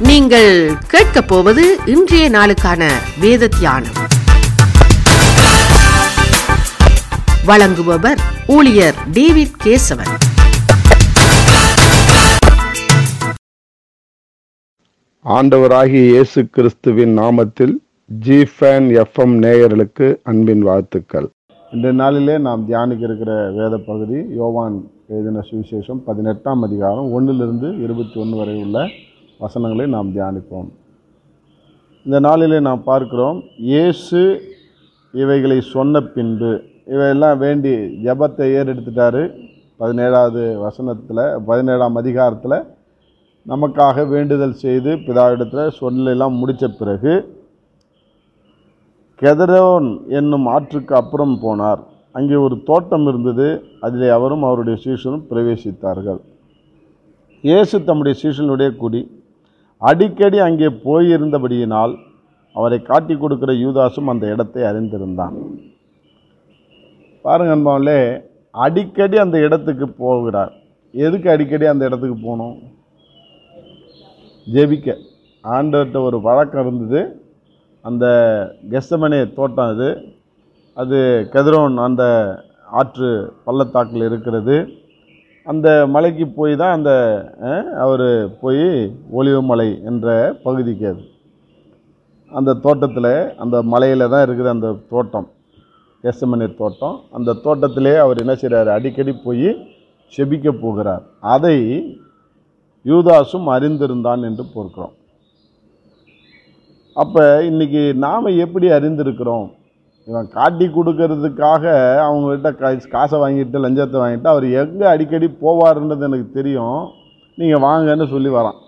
நீங்கள் கேட்கப் போவது இன்றைய நாளுக்கான வேத தியானம் வழங்குபவர் ஊழியர் டேவிட் கேசவன் ஆண்டவராகிய இயேசு கிறிஸ்துவின் நாமத்தில் ஜிஃபேன் எஃப்எம் நேயர்களுக்கு அன்பின் வாழ்த்துக்கள் இந்த நாளிலே நாம் தியானிக்க இருக்கிற வேத பகுதி யோவான் எழுதின சுவிசேஷம் பதினெட்டாம் அதிகாரம் ஒன்றிலிருந்து இருபத்தி ஒன்று வரை உள்ள வசனங்களை நாம் தியானிப்போம் இந்த நாளிலே நாம் பார்க்கிறோம் இயேசு இவைகளை சொன்ன பின்பு இவையெல்லாம் வேண்டி ஜெபத்தை ஏறெடுத்துட்டாரு பதினேழாவது வசனத்தில் பதினேழாம் அதிகாரத்தில் நமக்காக வேண்டுதல் செய்து பிதாவிடத்தில் சொல்லெல்லாம் முடித்த பிறகு கெதரோன் என்னும் ஆற்றுக்கு அப்புறம் போனார் அங்கே ஒரு தோட்டம் இருந்தது அதிலே அவரும் அவருடைய சீஷனும் பிரவேசித்தார்கள் இயேசு தம்முடைய சீஷனுடைய குடி அடிக்கடி அங்கே போயிருந்தபடியினால் அவரை காட்டி கொடுக்கிற யூதாசும் அந்த இடத்தை அறிந்திருந்தான் பாருங்க அன்பாவிலே அடிக்கடி அந்த இடத்துக்கு போகிறார் எதுக்கு அடிக்கடி அந்த இடத்துக்கு போகணும் ஜெபிக்க ஆண்டவர்கிட்ட ஒரு வழக்கம் இருந்தது அந்த கெஸ்தமனே தோட்டம் அது அது கதிரோன் அந்த ஆற்று பள்ளத்தாக்கில் இருக்கிறது அந்த மலைக்கு போய் தான் அந்த அவர் போய் ஒளிவு மலை என்ற பகுதிக்கு அது அந்த தோட்டத்தில் அந்த மலையில் தான் இருக்குது அந்த தோட்டம் கெஸ்தமனே தோட்டம் அந்த தோட்டத்திலே அவர் என்ன செய்கிறார் அடிக்கடி போய் செபிக்க போகிறார் அதை யூதாசும் அறிந்திருந்தான் என்று பொறுக்கிறோம் அப்போ இன்னைக்கு நாம் எப்படி அறிந்திருக்கிறோம் இவன் காட்டி கொடுக்கறதுக்காக அவங்ககிட்ட கா காசை வாங்கிட்டு லஞ்சத்தை வாங்கிட்டு அவர் எங்கே அடிக்கடி போவாருன்றது எனக்கு தெரியும் நீங்கள் வாங்கன்னு சொல்லி வரான்